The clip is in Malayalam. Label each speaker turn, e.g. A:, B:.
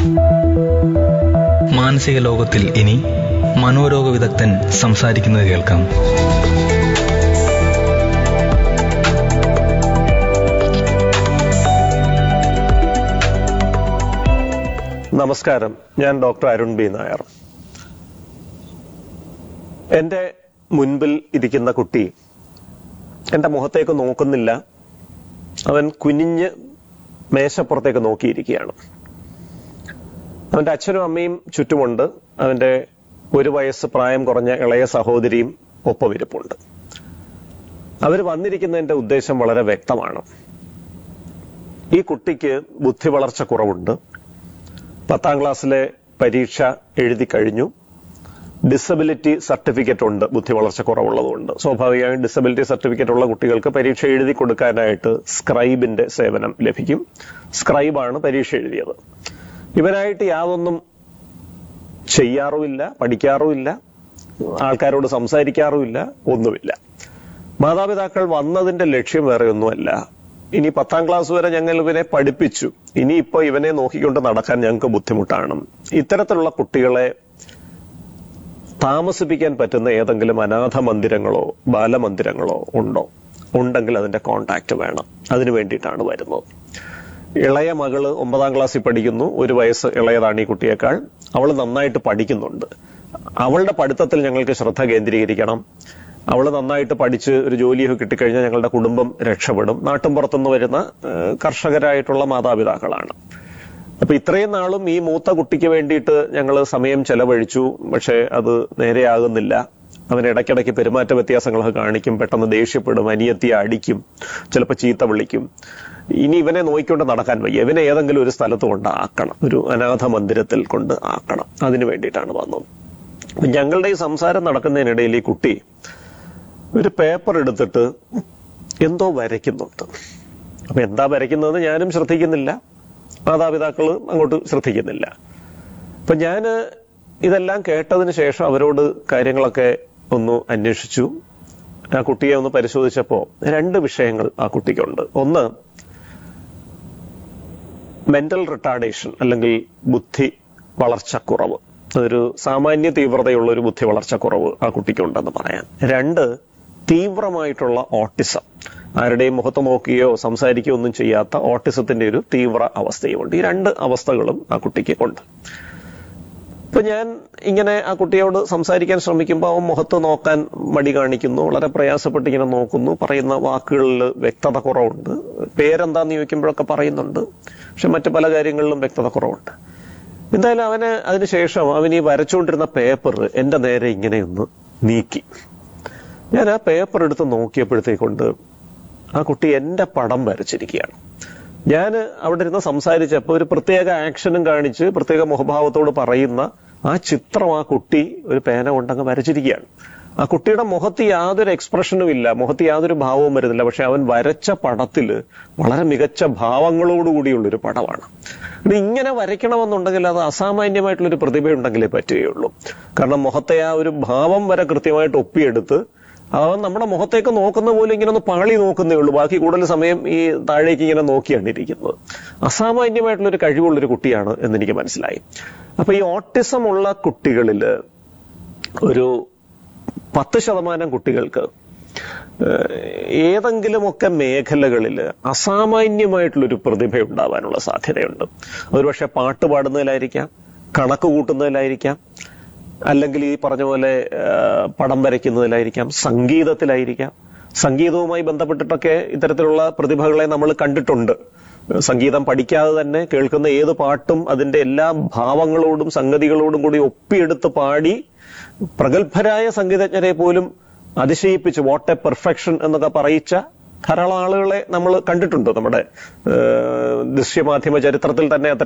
A: മാനസിക ലോകത്തിൽ ഇനി മനോരോഗ വിദഗ്ധൻ സംസാരിക്കുന്നത് കേൾക്കാം
B: നമസ്കാരം ഞാൻ ഡോക്ടർ അരുൺ ബി നായർ എന്റെ മുൻപിൽ ഇരിക്കുന്ന കുട്ടി എന്റെ മുഖത്തേക്ക് നോക്കുന്നില്ല അവൻ കുനിഞ്ഞ് മേശപ്പുറത്തേക്ക് നോക്കിയിരിക്കുകയാണ് അവന്റെ അച്ഛനും അമ്മയും ചുറ്റുമുണ്ട് അവന്റെ ഒരു വയസ്സ് പ്രായം കുറഞ്ഞ ഇളയ സഹോദരിയും ഒപ്പമിരിപ്പുണ്ട് അവർ വന്നിരിക്കുന്നതിന്റെ ഉദ്ദേശം വളരെ വ്യക്തമാണ് ഈ കുട്ടിക്ക് ബുദ്ധി വളർച്ച കുറവുണ്ട് പത്താം ക്ലാസ്സിലെ പരീക്ഷ എഴുതി കഴിഞ്ഞു ഡിസബിലിറ്റി സർട്ടിഫിക്കറ്റ് ഉണ്ട് ബുദ്ധി വളർച്ച കുറവുള്ളതുകൊണ്ട് സ്വാഭാവികമായും ഡിസബിലിറ്റി സർട്ടിഫിക്കറ്റ് ഉള്ള കുട്ടികൾക്ക് പരീക്ഷ എഴുതി കൊടുക്കാനായിട്ട് സ്ക്രൈബിന്റെ സേവനം ലഭിക്കും സ്ക്രൈബാണ് പരീക്ഷ എഴുതിയത് ഇവനായിട്ട് യാതൊന്നും ചെയ്യാറുമില്ല പഠിക്കാറുമില്ല ആൾക്കാരോട് സംസാരിക്കാറുമില്ല ഒന്നുമില്ല മാതാപിതാക്കൾ വന്നതിന്റെ ലക്ഷ്യം വേറെ ഒന്നുമല്ല ഇനി പത്താം ക്ലാസ് വരെ ഞങ്ങൾ ഇവനെ പഠിപ്പിച്ചു ഇനിയിപ്പോ ഇവനെ നോക്കിക്കൊണ്ട് നടക്കാൻ ഞങ്ങൾക്ക് ബുദ്ധിമുട്ടാണ് ഇത്തരത്തിലുള്ള കുട്ടികളെ താമസിപ്പിക്കാൻ പറ്റുന്ന ഏതെങ്കിലും അനാഥ മന്ദിരങ്ങളോ ബാലമന്ദിരങ്ങളോ ഉണ്ടോ ഉണ്ടെങ്കിൽ അതിന്റെ കോണ്ടാക്ട് വേണം അതിനു വേണ്ടിയിട്ടാണ് വരുന്നത് ഇളയ മകള് ഒമ്പതാം ക്ലാസ്സിൽ പഠിക്കുന്നു ഒരു വയസ്സ് ഇളയതാണ് ഈ കുട്ടിയേക്കാൾ അവൾ നന്നായിട്ട് പഠിക്കുന്നുണ്ട് അവളുടെ പഠിത്തത്തിൽ ഞങ്ങൾക്ക് ശ്രദ്ധ കേന്ദ്രീകരിക്കണം അവൾ നന്നായിട്ട് പഠിച്ച് ഒരു ജോലിയൊക്കെ കിട്ടിക്കഴിഞ്ഞാൽ ഞങ്ങളുടെ കുടുംബം രക്ഷപ്പെടും നാട്ടും പുറത്തുനിന്ന് വരുന്ന ഏഹ്, കർഷകരായിട്ടുള്ള മാതാപിതാക്കളാണ് അപ്പൊ ഇത്രയും നാളും ഈ മൂത്ത കുട്ടിക്ക് വേണ്ടിയിട്ട് ഞങ്ങൾ സമയം ചെലവഴിച്ചു പക്ഷെ അത് നേരെയാകുന്നില്ല അവൻ ഇടയ്ക്കിടയ്ക്ക് പെരുമാറ്റ വ്യത്യാസങ്ങളൊക്കെ കാണിക്കും പെട്ടെന്ന് ദേഷ്യപ്പെടും അനിയത്തിയെ അടിക്കും ചിലപ്പോൾ ചീത്ത വിളിക്കും ഇനി ഇവനെ നോക്കിക്കൊണ്ട് നടക്കാൻ വയ്യ ഇവനെ ഏതെങ്കിലും ഒരു സ്ഥലത്ത് കൊണ്ട് ആക്കണം ഒരു അനാഥ മന്ദിരത്തിൽ കൊണ്ട് ആക്കണം അതിനു വേണ്ടിയിട്ടാണ് വന്നത് അപ്പൊ ഞങ്ങളുടെ ഈ സംസാരം നടക്കുന്നതിനിടയിൽ ഈ കുട്ടി ഒരു പേപ്പർ എടുത്തിട്ട് എന്തോ വരയ്ക്കുന്നുണ്ട് അപ്പൊ എന്താ വരയ്ക്കുന്നത് ഞാനും ശ്രദ്ധിക്കുന്നില്ല മാതാപിതാക്കൾ അങ്ങോട്ട് ശ്രദ്ധിക്കുന്നില്ല അപ്പൊ ഞാൻ ഇതെല്ലാം കേട്ടതിന് ശേഷം അവരോട് കാര്യങ്ങളൊക്കെ ഒന്ന് അന്വേഷിച്ചു ആ കുട്ടിയെ ഒന്ന് പരിശോധിച്ചപ്പോ രണ്ട് വിഷയങ്ങൾ ആ കുട്ടിക്കുണ്ട് ഒന്ന് മെന്റൽ റിട്ടാർഡേഷൻ അല്ലെങ്കിൽ ബുദ്ധി വളർച്ചക്കുറവ് ഒരു സാമാന്യ തീവ്രതയുള്ള ഒരു ബുദ്ധി വളർച്ചക്കുറവ് ആ കുട്ടിക്കുണ്ടെന്ന് പറയാം രണ്ട് തീവ്രമായിട്ടുള്ള ഓട്ടിസം ആരുടെയും മുഖത്ത് നോക്കുകയോ സംസാരിക്കുകയോ ഒന്നും ചെയ്യാത്ത ഓട്ടിസത്തിന്റെ ഒരു തീവ്ര അവസ്ഥയുമുണ്ട് ഈ രണ്ട് അവസ്ഥകളും ആ കുട്ടിക്ക് ഉണ്ട് ഇപ്പൊ ഞാൻ ഇങ്ങനെ ആ കുട്ടിയോട് സംസാരിക്കാൻ ശ്രമിക്കുമ്പോൾ അവൻ മുഖത്ത് നോക്കാൻ മടി കാണിക്കുന്നു വളരെ പ്രയാസപ്പെട്ട് ഇങ്ങനെ നോക്കുന്നു പറയുന്ന വാക്കുകളിൽ വ്യക്തത കുറവുണ്ട് പേരെന്താന്ന് ചോദിക്കുമ്പോഴൊക്കെ പറയുന്നുണ്ട് പക്ഷെ മറ്റു പല കാര്യങ്ങളിലും വ്യക്തത കുറവുണ്ട് എന്തായാലും അവന് അതിനുശേഷം അവൻ ഈ വരച്ചുകൊണ്ടിരുന്ന പേപ്പർ എന്റെ നേരെ ഇങ്ങനെ ഒന്ന് നീക്കി ഞാൻ ആ പേപ്പർ എടുത്ത് നോക്കിയപ്പോഴത്തേക്കൊണ്ട് ആ കുട്ടി എന്റെ പടം വരച്ചിരിക്കുകയാണ് ഞാൻ അവിടെ ഇരുന്ന് സംസാരിച്ചപ്പോൾ ഒരു പ്രത്യേക ആക്ഷനും കാണിച്ച് പ്രത്യേക മുഖഭാവത്തോട് പറയുന്ന ആ ചിത്രം ആ കുട്ടി ഒരു പേന കൊണ്ടങ്ങ് വരച്ചിരിക്കുകയാണ് ആ കുട്ടിയുടെ മുഖത്ത് യാതൊരു എക്സ്പ്രഷനും ഇല്ല മുഖത്ത് യാതൊരു ഭാവവും വരുന്നില്ല പക്ഷെ അവൻ വരച്ച പടത്തില് വളരെ മികച്ച ഭാവങ്ങളോടുകൂടിയുള്ള ഒരു പടമാണ് ഇത് ഇങ്ങനെ വരയ്ക്കണമെന്നുണ്ടെങ്കിൽ അത് അസാമാന്യമായിട്ടുള്ള ഒരു പ്രതിഭ ഉണ്ടെങ്കിലേ പറ്റുകയുള്ളൂ കാരണം മുഖത്തെ ആ ഒരു ഭാവം വരെ കൃത്യമായിട്ട് ഒപ്പിയെടുത്ത് അവൻ നമ്മുടെ മുഖത്തേക്ക് നോക്കുന്ന പോലും ഇങ്ങനെ ഒന്ന് പാളി നോക്കുന്നേ ഉള്ളൂ ബാക്കി കൂടുതൽ സമയം ഈ താഴേക്ക് ഇങ്ങനെ നോക്കിയാണ് ഇരിക്കുന്നത് അസാമാന്യമായിട്ടുള്ള ഒരു കഴിവുള്ള ഒരു കുട്ടിയാണ് എന്ന് എനിക്ക് മനസ്സിലായി അപ്പൊ ഈ ഓട്ടിസം ഉള്ള കുട്ടികളില് ഒരു പത്ത് ശതമാനം കുട്ടികൾക്ക് ഏഹ്, ഏതെങ്കിലുമൊക്കെ മേഖലകളിൽ അസാമാന്യമായിട്ടുള്ളൊരു പ്രതിഭ ഉണ്ടാവാനുള്ള സാധ്യതയുണ്ട് ഒരുപക്ഷെ പാട്ട് പാടുന്നതിലായിരിക്കാം കണക്ക് കൂട്ടുന്നതിലായിരിക്കാം അല്ലെങ്കിൽ ഈ പറഞ്ഞ പോലെ ആ, പടം വരയ്ക്കുന്നതിലായിരിക്കാം സംഗീതത്തിലായിരിക്കാം സംഗീതവുമായി ബന്ധപ്പെട്ടിട്ടൊക്കെ ഇത്തരത്തിലുള്ള പ്രതിഭകളെ നമ്മൾ കണ്ടിട്ടുണ്ട് സംഗീതം പഠിക്കാതെ തന്നെ കേൾക്കുന്ന ഏത് പാട്ടും അതിന്റെ എല്ലാ ഭാവങ്ങളോടും സംഗതികളോടും കൂടി ഒപ്പിയെടുത്ത് പാടി പ്രഗത്ഭരായ സംഗീതജ്ഞരെ പോലും അതിശയിപ്പിച്ച് വാട്ട് എ പെർഫെക്ഷൻ എന്നൊക്കെ പറയിച്ച ധാരാളം ആളുകളെ നമ്മൾ കണ്ടിട്ടുണ്ട് നമ്മുടെ ഏഹ്, ദൃശ്യമാധ്യമ ചരിത്രത്തിൽ തന്നെ അത്തരം